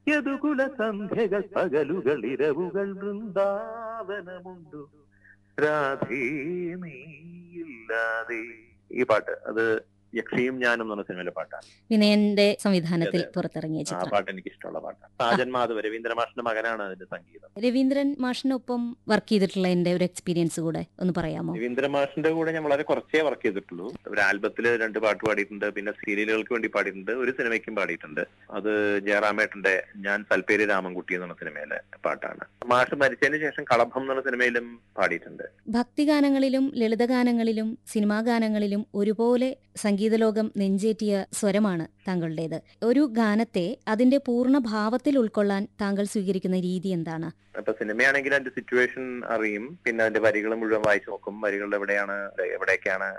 യദുകുല സന്ധ്യകൾ പകലുകൾ ഇരവുകൾ വൃന്ദാവനമുണ്ടു രാധേ നീയില്ലാതെ ഈ പാട്ട് അത് യക്ഷിയും ഞാനും എന്ന് പറഞ്ഞ സിനിമയിലെ പാട്ടാണ് വിനയന്റെ സംവിധാനത്തിൽ അതെ. പുറത്തിറങ്ങിയ ആ ചിത്രം പാട്ട് എനിക്ക് ഇഷ്ടമുള്ള പാട്ടാണ് സാജൻ മാധവ് രവീന്ദ്ര മാഷിന്റെ മകനാണ് അതിന്റെ സംഗീതം രവീന്ദ്രൻ മാഷിനൊപ്പം വർക്ക് ചെയ്തിട്ടുള്ള എന്റെ ഒരു എക്സ്പീരിയൻസ് കൂടെ ഒന്ന് പറയാമോ രവീന്ദ്ര മാഷിന്റെ കൂടെ ഞാൻ വളരെ കുറച്ചേ വർക്ക് ചെയ്തിട്ടുള്ളൂ ഒരു ആൽബത്തിൽ രണ്ട് പാട്ട് പാടിയിട്ടുണ്ട് പിന്നെ സീരിയലുകൾക്ക് വേണ്ടി പാടിയിട്ടുണ്ട് ഒരു സിനിമയ്ക്കും പാടിയിട്ടുണ്ട് അത് ജയറാമേട്ടന്റെ ഞാൻ സൽപ്പേരി രാമൻകുട്ടി എന്ന് പറഞ്ഞ സിനിമയിലെ പാട്ടാണ് മാഷ് മരിച്ചതിന് ശേഷം കളഭം എന്ന് പറഞ്ഞ സിനിമയിലും പാടിയിട്ടുണ്ട് ഭക്തിഗാനങ്ങളിലും ലളിതഗാനങ്ങളിലും സിനിമാ ഗാനങ്ങളിലും ഒരുപോലെ സംഗീതലോകം നെഞ്ചേറ്റിയ സ്വരമാണ് താങ്കളുടേത് ഒരു ഗാനത്തെ അതിന്റെ പൂർണ്ണ ഭാവത്തിൽ ഉൾക്കൊള്ളാൻ താങ്കൾ സ്വീകരിക്കുന്ന രീതി എന്താണ് അപ്പൊ സിനിമയാണെങ്കിൽ അതിന്റെ സിറ്റുവേഷൻ അറിയും പിന്നെ അതിന്റെ വരികൾ മുഴുവൻ വായിച്ചു നോക്കും വരികൾ എവിടെയാണ് എവിടേക്കാണ്